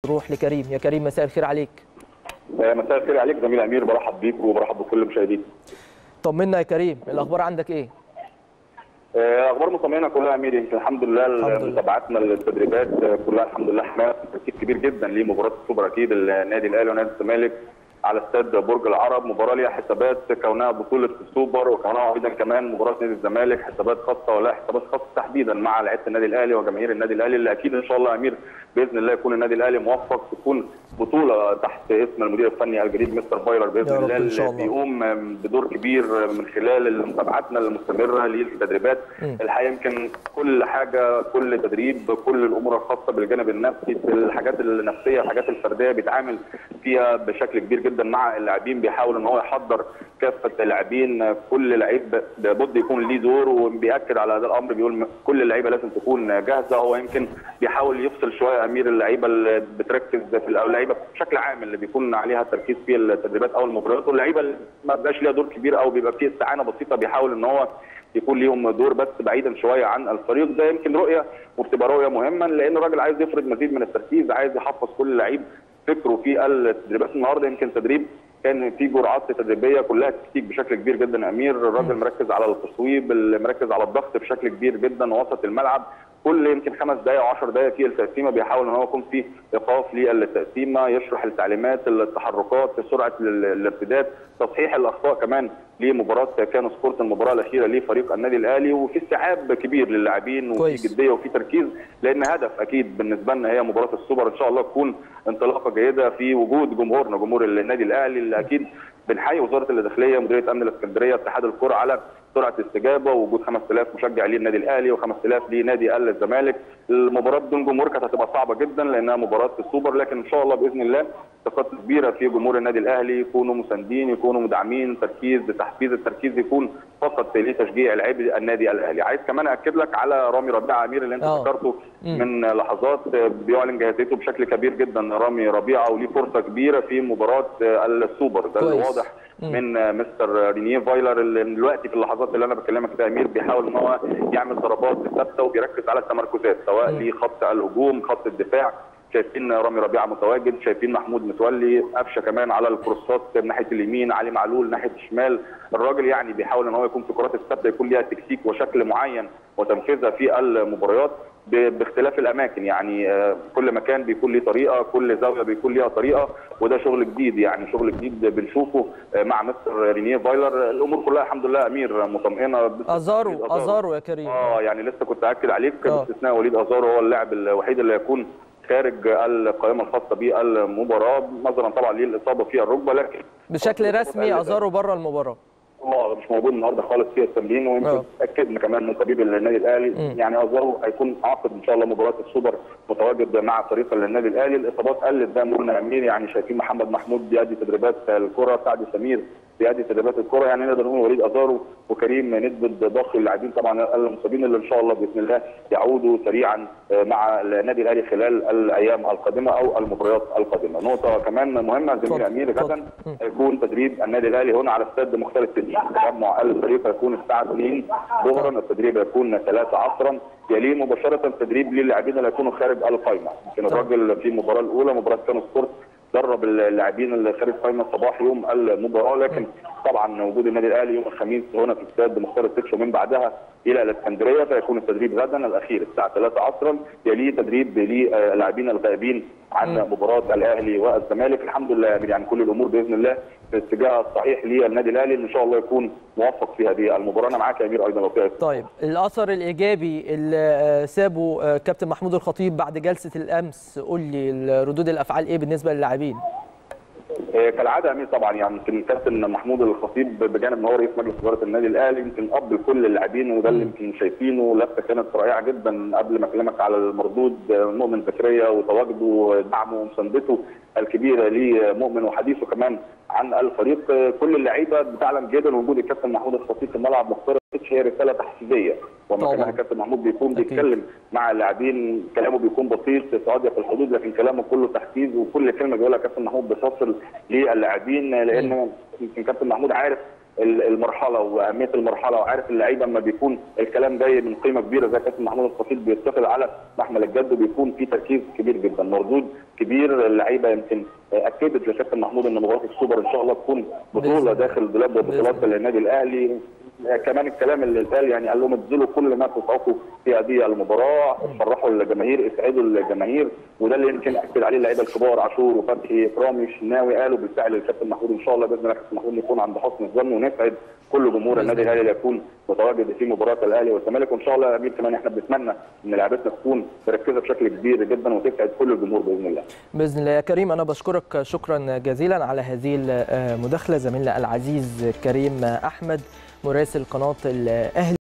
نروح لكريم يا كريم مساء الخير عليك مساء الخير عليك زميل امير برحب بيك وبرحب بكل المشاهدين طمنا يا كريم الاخبار عندك ايه اخبار مطمئنه كلها امير يمكن الحمد لله الحمد لله. متابعتنا للتدريبات كلها الحمد لله حماس تركيز كبير جدا لمباراه السوبر اكيد النادي الاهلي ونادي الزمالك على استاد برج العرب مباراه ليها حسابات كونها بطوله السوبر وكونها ايضا كمان مباراه نادي الزمالك حسابات خاصه ولا حسابات خاصه تحديدا مع لعيبه النادي الاهلي وجماهير النادي الاهلي اللي اكيد ان شاء الله يا امير باذن الله يكون النادي الاهلي موفق تكون بطوله تحت اسم المدير الفني الجديد مستر بايلر باذن يا رب الله إن شاء اللي الله. بيقوم بدور كبير من خلال متابعتنا المستمره للتدريبات مم. الحقيقه يمكن كل حاجه كل تدريب كل الامور الخاصه بالجانب النفسي الحاجات النفسيه الحاجات الفرديه بيتعامل فيها بشكل كبير جدا مع اللاعبين بيحاول ان هو يحضر كافه اللاعبين كل لعيب لابد يكون ليه دور وبياكد على هذا الامر بيقول كل اللعيبه لازم تكون جاهزه هو يمكن بيحاول يفصل شويه امير اللعيبه اللي بتركز في ال- او اللعيبه بشكل عام اللي بيكون عليها التركيز في التدريبات او المباريات واللعيبه اللي ما بيبقاش ليها دور كبير او بيبقى فيه استعانه بسيطه بيحاول ان هو يكون ليهم دور بس بعيدا شويه عن الفريق ده يمكن رؤيه وبتبقى رؤيه مهمه لان الراجل عايز يفرض مزيد من التركيز عايز يحفظ كل لعيب فكره في التدريبات النهارده يمكن تدريب كان في جرعات تدريبيه كلها تكتيك بشكل كبير جدا يا امير الراجل مركز على التصويب مركز على الضغط بشكل كبير جدا وسط الملعب كل يمكن خمس دقائق او 10 دقائق في التقسيمه بيحاول ان هو يكون في ايقاف للتقسيمه يشرح التعليمات التحركات سرعه ال- الارتداد تصحيح الاخطاء كمان لمباراه كانو سبورت المباراه الاخيره لفريق النادي الاهلي وفي استيعاب كبير للاعبين وفي كويس. جديه وفي تركيز لان هدف اكيد بالنسبه لنا هي مباراه السوبر ان شاء الله تكون انطلاقه جيده في وجود جمهورنا جمهور النادي الاهلي اللي اكيد بنحيي وزاره الداخليه مديريه امن الاسكندريه اتحاد الكره على سرعه الاستجابه ووجود 5000 مشجع للنادي الاهلي و5000 لنادي الزمالك المباراه بدون جمهور كانت هتبقى صعبه جدا لانها مباراه السوبر لكن ان شاء الله باذن الله ثقات كبيره في جمهور النادي الاهلي يكونوا مساندين يكونوا مدعمين تركيز تحفيز التركيز يكون فقط لتشجيع لاعبي النادي الاهلي عايز كمان اكد لك على رامي ربيعه امير اللي انت آه. ذكرته مم. من لحظات بيعلن جاهزيته بشكل كبير جدا رامي ربيعه وليه فرصه كبيره في مباراه السوبر ده اللي كويس. واضح مم. من مستر رينيه فايلر اللي دلوقتي في اللحظات اللي انا بكلمك فيها امير بيحاول ان هو يعمل ضربات ثابته وبيركز على التمركزات سواء مم. لخط الهجوم خط الدفاع شايفين رامي ربيعه متواجد شايفين محمود متولي قفشه كمان على الكروسات من ناحيه اليمين علي معلول ناحيه الشمال الراجل يعني بيحاول ان هو يكون في الكرات الثابته يكون ليها تكتيك وشكل معين وتنفيذها في المباريات ب- باختلاف الاماكن يعني آه، كل مكان بيكون ليه طريقه كل زاويه بيكون ليها طريقه وده شغل جديد يعني شغل جديد بنشوفه آه، مع مستر رينيه فايلر الامور كلها الحمد لله امير مطمئنه بس- ازارو ازارو يا كريم اه يعني لسه كنت اكد عليك آه. باستثناء وليد ازارو هو اللاعب الوحيد اللي هيكون خارج القائمه الخاصه بالمباراه نظرا طبعا للاصابه في الركبه لكن بشكل رسمي ازارو بره المباراه اه مش موجود النهارده خالص في التمرين آه. ويمكن اكدنا كمان من طبيب النادي الاهلي مم. يعني ازارو هيكون عاقد ان شاء الله مباراه السوبر متواجد مع فريق النادي الاهلي الاصابات قلت زي ما قلنا امير يعني شايفين محمد محمود بيأدي تدريبات الكره سعد سمير بيأدي تدريبات الكره يعني نقدر نقول وليد ازارو وكريم نسبه ضخ اللاعبين طبعا المصابين اللي ان شاء الله باذن الله يعودوا سريعا آه، مع النادي الاهلي خلال الايام القادمه او المباريات القادمه نقطه كمان مهمه زميلي اتفضل، امير اتفضل. غدا مم. هيكون تدريب النادي الاهلي هنا على استاد مختلف سيدني تجمع الفريق هيكون الساعه 2 ظهرا التدريب هيكون 3 عصرا يليه مباشره التدريب للاعبين اللي هيكونوا خارج القائمه يمكن الراجل في المباراه الاولى مباراه كانو سبورت درب اللاعبين اللي خارج قائمه صباح يوم المباراه لكن طبعا وجود النادي الاهلي يوم الخميس هنا في استاد مختار السكش ومن بعدها الى الاسكندريه فيكون التدريب غدا الاخير الساعه 3 عصرا يليه تدريب للاعبين الغائبين عن مم. مباراه الاهلي والزمالك الحمد لله يعني كل الامور باذن الله في الاتجاه الصحيح للنادي الاهلي ان شاء الله يكون موفق في هذه المباراه انا معاك يا امير ايضا لو في طيب الاثر الايجابي اللي آه، سابه آه، كابتن محمود الخطيب بعد جلسه الامس قول لي ردود الافعال ايه بالنسبه للاعبين آه، كالعاده يا امير طبعا يعني يمكن الكابتن محمود الخطيب بجانب ان هو رئيس مجلس اداره النادي الاهلي يمكن اب لكل اللاعبين وده اللي يمكن شايفينه لفته كانت رائعه جدا قبل ما اكلمك على المردود آه، مؤمن زكريا وتواجده ودعمه ومساندته الكبيره لمؤمن وحديثه كمان عن الفريق آه، كل اللعيبه بتعلم جدا وجود الكابتن محمود الخطيب في الملعب مختار السكش هي رساله تحفيزيه وما طبعاً. كمان الكابتن محمود بيكون أكيد. بيتكلم مع اللاعبين كلامه بيكون بسيط صادق في الحدود لكن كلامه كله تحفيز وكل كلمه بيقولها كابتن محمود بتصل للاعبين لان يمكن كابتن محمود عارف المرحله واهميه المرحله وعارف اللعيبه لما بيكون الكلام جاي من قيمه كبيره زي كابتن محمود الخطيب بيتخذ على محمل الجد وبيكون في تركيز كبير جدا مردود كبير اللعيبه يمكن اكدت لكابتن محمود ان مباراه السوبر ان شاء الله تكون بطوله داخل دولاب وبطولات النادي الاهلي كمان الكلام اللي اتقال يعني قال لهم ابذلوا كل ما تستطيعوا في هذه المباراه فرحوا الجماهير اسعدوا الجماهير وده اللي يمكن اكد عليه اللعيبه الكبار عاشور وفتحي اكرامي الشناوي قالوا بالفعل للكابتن محمود ان شاء الله باذن الله كابتن محمود يكون عند حسن الظن ونسعد كل جمهور النادي الاهلي اللي يكون متواجد في مباراه الاهلي والزمالك وان شاء الله يا امير كمان احنا بنتمنى ان لعيبتنا تكون مركزه بشكل كبير جدا وتسعد كل الجمهور باذن الله. باذن الله يا كريم انا بشكرك شكرا جزيلا على هذه المداخله زميلنا العزيز كريم احمد مراسل قناه الاهلي